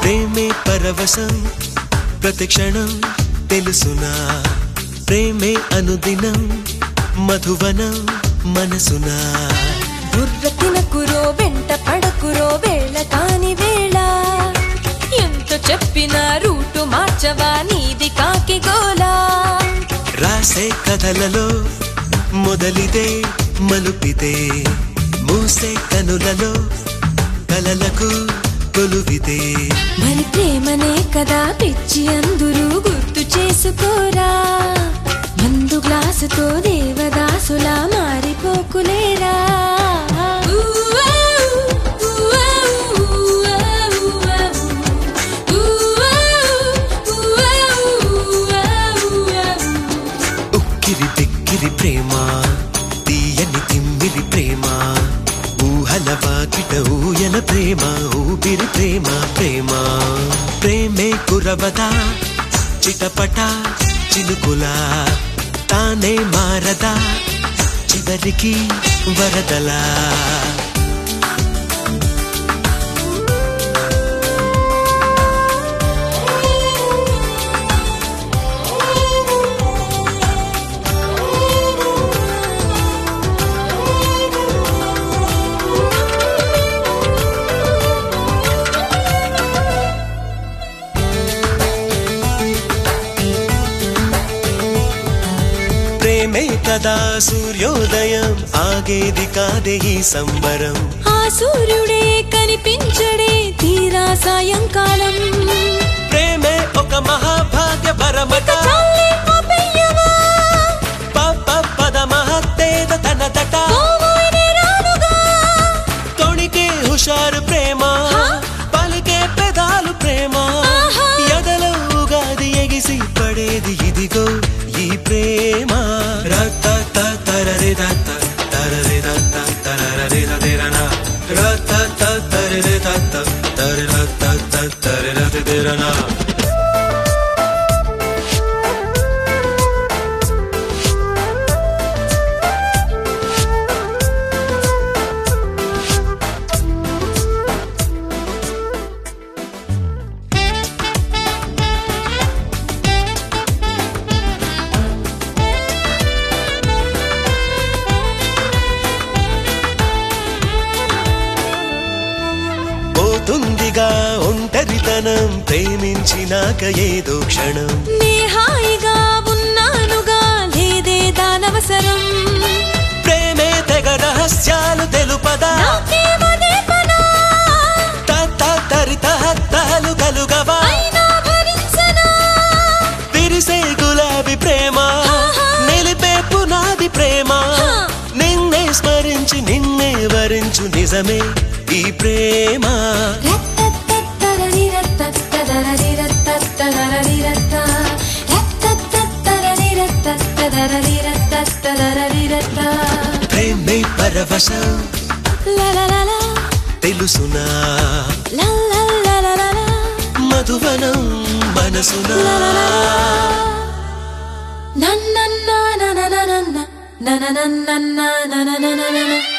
ప్రేమే పరవశం ప్రతి క్షణం తెలుసునా ప్రేమే అనుదినం మధువనం మనసునా బుర్ర తినకురో వెంట పడకురో వేళ కాని వేళ ఎంత చెప్పినా రూటు మార్చవా నీది కాకి గోలా రాసే కథలలో మొదలిదే మలుపిదే మూసే కనులలో కలలకు కొలువిదే మరి ప్రేమనే కదా పిచ్చి అందరూ గుర్తు చేసుకోరా మందు గ్లాసుతో దేవదాసులా మారిపోకులేరా ఉక్కిరి బిక్కిరి ప్రేమ తీయని తిమ్మిరి ప్రేమ ఊహల వాకిట ఊయన ప్రేమ ఊపిరి ప్రేమ ప్రేమ ప్రేమే కురవదా చిటపట చినుకులా తానే మారదా చివరికి వరదలా ప్రేమే కదా సూర్యోదయం ఆగేది కాదే ఈ సంబరం ఆ సూర్యుడే కనిపించడే తీరా సాయంకాలం ప్రేమే ఒక మహాభాగ్య పరమట చాలే ఆపేయవా, పప్ప పద మహత్తేద తన తట పోవోయే రానుగా. తొణికే హుషారు ప్రేమ హా? పలికే పెదాలు ప్రేమ ఆహా. ఎదలో ఉగాది ఎగిసి పడేది ఇదిగో ఈ ప్రేమ రత తరరి రత తరరి రత తరరి రదిరన రత తరరి రత తరి రత తరి రదిరన పోతుందిగా ఒంటరితనం ప్రేమించినాక ఏదో క్షణం నే హాయిగా ఉన్నానుగా లేదే దానవసరం ప్రేమే తెగ రహస్యాలు తెలుపదా నాకేమదే పనా, తత్త తరిత హత్తాలు కలుగవా అయినా భరించనా. విరిసే గులాబీ ప్రేమ ఆహా. నిలిపే పునాది ప్రేమ హా. నిన్నే స్మరించి నిన్నే వరించు నిజమే ఈ ప్రేమ రత్తత్తత్తరరిరత్తత్తరరిరత్తత్తరరిరత్త. రత్తత్తత్తరరిరత్తత్తరరిరత్తత్తరరిరత్త. ప్రేమే పరవశం లలలల, తెలుసునా లలలలలల, మధువనం మనసునా నన్నన్న ననననన్న, నననన్నన్న నననననన.